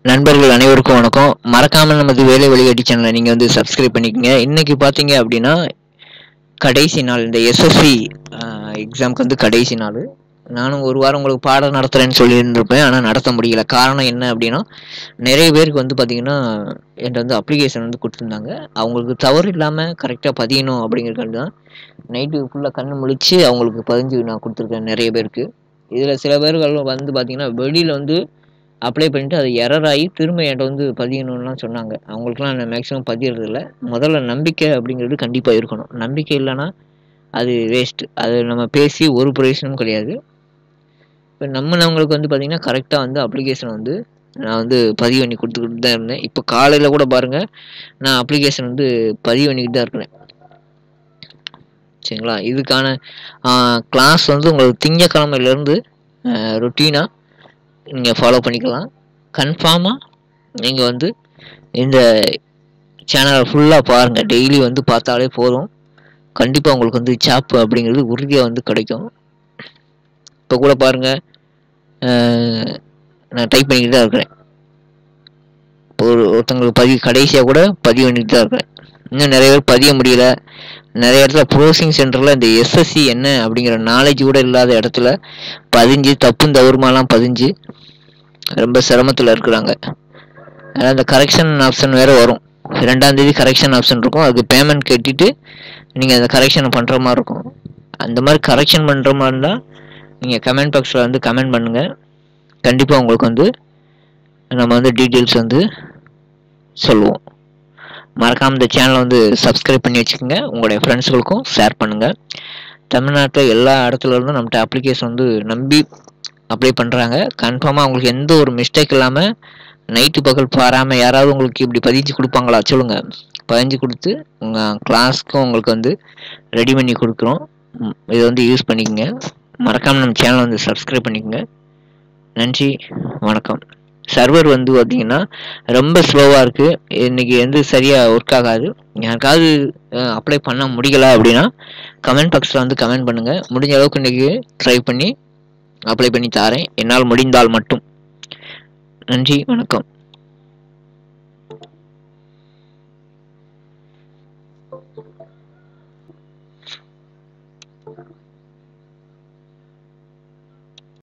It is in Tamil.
நண்பர்கள் அனைவருக்கும் வணக்கம் மறக்காமல் நமது வேலை வழிகாட்டி சேனலை நீங்கள் வந்து சப்ஸ்கிரைப் பண்ணிக்கங்க இன்னைக்கு பார்த்தீங்க அப்படின்னா கடைசி நாள் இந்த எஸ்எஸ்சி எக்ஸாம்க்கு வந்து கடைசி நாள் நானும் ஒரு வாரம் உங்களுக்கு பாடம் நடத்துகிறேன்னு சொல்லியிருந்திருப்பேன் ஆனால் நடத்த முடியல காரணம் என்ன அப்படின்னா நிறைய பேருக்கு வந்து பார்த்தீங்கன்னா என்கிட்ட வந்து அப்ளிகேஷன் வந்து கொடுத்துருந்தாங்க அவங்களுக்கு தவறு இல்லாமல் கரெக்டாக பதியணும் அப்படிங்கிறக்காண்டி தான் நைட்டு ஃபுல்லாக கண்ணு முழிச்சு அவங்களுக்கு பதிஞ்சு நான் கொடுத்துருக்கேன் நிறைய பேருக்கு இதில் சில பேர்கள் வந்து பார்த்தீங்கன்னா வெளியில் வந்து அப்ளை பண்ணிட்டு அது எரர் ஆகி திரும்ப என்கிட்ட வந்து பதியணும்லாம் சொன்னாங்க அவங்களுக்குலாம் நான் மேக்ஸிமம் பதியறது இல்லை முதல்ல நம்பிக்கை அப்படிங்கிறது கண்டிப்பாக இருக்கணும் நம்பிக்கை இல்லைன்னா அது வேஸ்ட்டு அது நம்ம பேசி ஒரு பிரயோஜனமும் கிடையாது இப்போ நம்மளவங்களுக்கு வந்து பார்த்திங்கன்னா கரெக்டாக வந்து அப்ளிகேஷன் வந்து நான் வந்து பதிவு பண்ணி கொடுத்துக்கிட்டு தான் இருந்தேன் இப்போ காலையில் கூட பாருங்கள் நான் அப்ளிகேஷன் வந்து பதிவு பண்ணிக்கிட்டு தான் இருக்கிறேன் சரிங்களா இதுக்கான கிளாஸ் வந்து உங்களுக்கு திங்கக்கிழமையிலேருந்து ரொட்டீனாக நீங்கள் ஃபாலோ பண்ணிக்கலாம் கன்ஃபார்மாக நீங்கள் வந்து இந்த சேனலை ஃபுல்லாக பாருங்கள் டெய்லி வந்து பார்த்தாலே போதும் கண்டிப்பாக உங்களுக்கு வந்து சாப்பு அப்படிங்கிறது உறுதியாக வந்து கிடைக்கும் இப்போ கூட பாருங்கள் நான் டைப் பண்ணிக்கிட்டு தான் இருக்கிறேன் இப்போ ஒரு ஒருத்தங்களுக்கு பதிவு கடைசியாக கூட பதிவு பண்ணிட்டு தான் இருக்கிறேன் இன்னும் நிறைய பேர் பதிய முடியல நிறைய இடத்துல ப்ரோசிங் சென்டரில் இந்த எஸ்எஸ்சி என்ன அப்படிங்கிற நாலேஜ் கூட இல்லாத இடத்துல பதிஞ்சு தப்பும் தவறுமாலாம் பதிஞ்சு ரொம்ப சிரமத்தில் இருக்கிறாங்க அதாவது அந்த கரெக்ஷன் ஆப்ஷன் வேறு வரும் ரெண்டாம் தேதி கரெக்ஷன் ஆப்ஷன் இருக்கும் அதுக்கு பேமெண்ட் கட்டிட்டு நீங்கள் அந்த கரெக்ஷனை பண்ணுற மாதிரி இருக்கும் அந்த மாதிரி கரெக்ஷன் பண்ணுற மாதிரி இருந்தால் நீங்கள் கமெண்ட் பாக்ஸில் வந்து கமெண்ட் பண்ணுங்கள் கண்டிப்பாக உங்களுக்கு வந்து நம்ம வந்து டீட்டெயில்ஸ் வந்து சொல்லுவோம் மறக்காமல் இந்த சேனலை வந்து சப்ஸ்கிரைப் பண்ணி வச்சுக்கோங்க உங்களுடைய ஃப்ரெண்ட்ஸுகளுக்கும் ஷேர் பண்ணுங்கள் தமிழ்நாட்டில் எல்லா இடத்துல இருந்தும் நம்மகிட்ட அப்ளிகேஷன் வந்து நம்பி அப்ளை பண்ணுறாங்க கன்ஃபார்மாக அவங்களுக்கு எந்த ஒரு மிஸ்டேக் இல்லாமல் நைட்டு பகல் பாராமல் யாராவது உங்களுக்கு இப்படி பதிஞ்சு கொடுப்பாங்களா சொல்லுங்கள் பதிஞ்சு கொடுத்து உங்கள் கிளாஸ்க்கும் உங்களுக்கு வந்து ரெடி பண்ணி கொடுக்குறோம் இதை வந்து யூஸ் பண்ணிக்கோங்க மறக்காமல் நம்ம சேனலை வந்து சப்ஸ்கிரைப் பண்ணிக்கோங்க நன்றி வணக்கம் சர்வர் வந்து பார்த்தீங்கன்னா ரொம்ப ஸ்லோவாக இருக்குது இன்றைக்கி வந்து சரியாக ஒர்க் ஆகாது யாருக்காவது அப்ளை பண்ண முடியல அப்படின்னா கமெண்ட் பாக்ஸில் வந்து கமெண்ட் பண்ணுங்கள் முடிஞ்ச அளவுக்கு இன்றைக்கி ட்ரை பண்ணி அப்ளை பண்ணி தாரேன் என்னால் முடிந்தால் மட்டும் நன்றி வணக்கம்